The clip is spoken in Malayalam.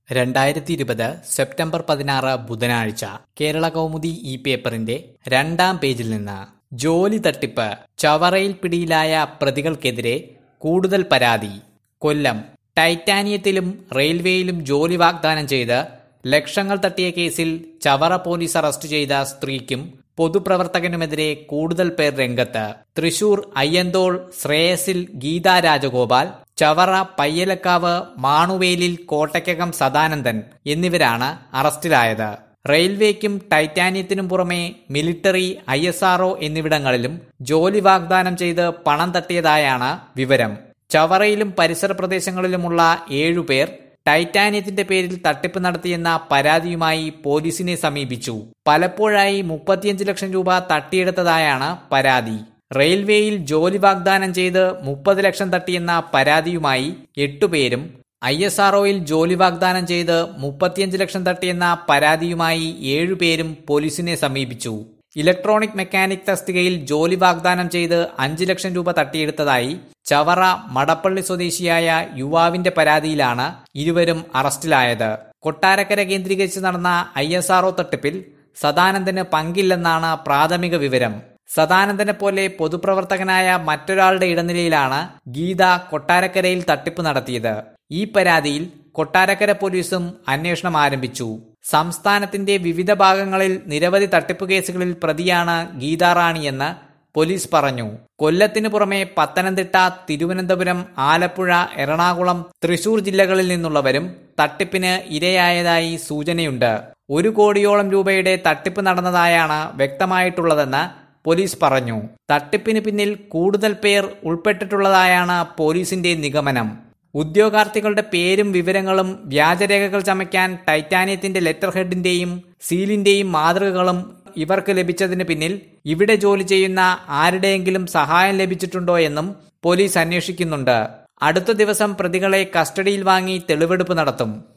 രണ്ടായിരത്തി ഇരുപത് സെപ്റ്റംബർ പതിനാറ് ബുധനാഴ്ച കേരള കൗമുദി ഈ പേപ്പറിന്റെ രണ്ടാം പേജിൽ നിന്ന് ജോലി തട്ടിപ്പ് ചവറയിൽ പിടിയിലായ പ്രതികൾക്കെതിരെ കൂടുതൽ പരാതി കൊല്ലം ടൈറ്റാനിയത്തിലും റെയിൽവേയിലും ജോലി വാഗ്ദാനം ചെയ്ത് ലക്ഷങ്ങൾ തട്ടിയ കേസിൽ ചവറ പോലീസ് അറസ്റ്റ് ചെയ്ത സ്ത്രീക്കും പൊതുപ്രവർത്തകനുമെതിരെ കൂടുതൽ പേർ രംഗത്ത് തൃശൂർ അയ്യന്തോൾ ശ്രേയസിൽ ഗീതാ രാജഗോപാൽ ചവറ പയ്യലക്കാവ് മാണുവേലിൽ കോട്ടയ്ക്കകം സദാനന്ദൻ എന്നിവരാണ് അറസ്റ്റിലായത് റെയിൽവേക്കും ടൈറ്റാനിയത്തിനും പുറമെ മിലിറ്ററി ഐ എസ് ആർഒ എന്നിവിടങ്ങളിലും ജോലി വാഗ്ദാനം ചെയ്ത് പണം തട്ടിയതായാണ് വിവരം ചവറയിലും പരിസര പ്രദേശങ്ങളിലുമുള്ള ഏഴുപേർ ടൈറ്റാനിയത്തിന്റെ പേരിൽ തട്ടിപ്പ് നടത്തിയെന്ന പരാതിയുമായി പോലീസിനെ സമീപിച്ചു പലപ്പോഴായി മുപ്പത്തിയഞ്ച് ലക്ഷം രൂപ തട്ടിയെടുത്തതായാണ് പരാതി റെയിൽവേയിൽ ജോലി വാഗ്ദാനം ചെയ്ത് മുപ്പത് ലക്ഷം തട്ടിയെന്ന പരാതിയുമായി എട്ടുപേരും ഐ എസ് ആർഒയിൽ ജോലി വാഗ്ദാനം ചെയ്ത് മുപ്പത്തിയഞ്ച് ലക്ഷം തട്ടിയെന്ന പരാതിയുമായി ഏഴുപേരും പോലീസിനെ സമീപിച്ചു ഇലക്ട്രോണിക് മെക്കാനിക് തസ്തികയിൽ ജോലി വാഗ്ദാനം ചെയ്ത് അഞ്ച് ലക്ഷം രൂപ തട്ടിയെടുത്തതായി ചവറ മടപ്പള്ളി സ്വദേശിയായ യുവാവിന്റെ പരാതിയിലാണ് ഇരുവരും അറസ്റ്റിലായത് കൊട്ടാരക്കര കേന്ദ്രീകരിച്ച് നടന്ന ഐ എസ് ആർഒ തട്ടിപ്പിൽ സദാനന്ദന് പങ്കില്ലെന്നാണ് പ്രാഥമിക വിവരം സദാനന്ദനെ പോലെ പൊതുപ്രവർത്തകനായ മറ്റൊരാളുടെ ഇടനിലയിലാണ് ഗീത കൊട്ടാരക്കരയിൽ തട്ടിപ്പ് നടത്തിയത് ഈ പരാതിയിൽ കൊട്ടാരക്കര പോലീസും അന്വേഷണം ആരംഭിച്ചു സംസ്ഥാനത്തിന്റെ വിവിധ ഭാഗങ്ങളിൽ നിരവധി തട്ടിപ്പ് കേസുകളിൽ പ്രതിയാണ് ഗീതാറാണിയെന്ന് പോലീസ് പറഞ്ഞു കൊല്ലത്തിനു പുറമെ പത്തനംതിട്ട തിരുവനന്തപുരം ആലപ്പുഴ എറണാകുളം തൃശൂർ ജില്ലകളിൽ നിന്നുള്ളവരും തട്ടിപ്പിന് ഇരയായതായി സൂചനയുണ്ട് ഒരു കോടിയോളം രൂപയുടെ തട്ടിപ്പ് നടന്നതായാണ് വ്യക്തമായിട്ടുള്ളതെന്ന് പോലീസ് പറഞ്ഞു തട്ടിപ്പിന് പിന്നിൽ കൂടുതൽ പേർ ഉൾപ്പെട്ടിട്ടുള്ളതായാണ് പോലീസിന്റെ നിഗമനം ഉദ്യോഗാർത്ഥികളുടെ പേരും വിവരങ്ങളും വ്യാജരേഖകൾ ചമയ്ക്കാൻ ടൈറ്റാനിയത്തിന്റെ ലെറ്റർ ഹെഡിന്റെയും സീലിന്റെയും മാതൃകകളും ഇവർക്ക് ലഭിച്ചതിന് പിന്നിൽ ഇവിടെ ജോലി ചെയ്യുന്ന ആരുടെയെങ്കിലും സഹായം ലഭിച്ചിട്ടുണ്ടോ എന്നും പോലീസ് അന്വേഷിക്കുന്നുണ്ട് അടുത്ത ദിവസം പ്രതികളെ കസ്റ്റഡിയിൽ വാങ്ങി തെളിവെടുപ്പ് നടത്തും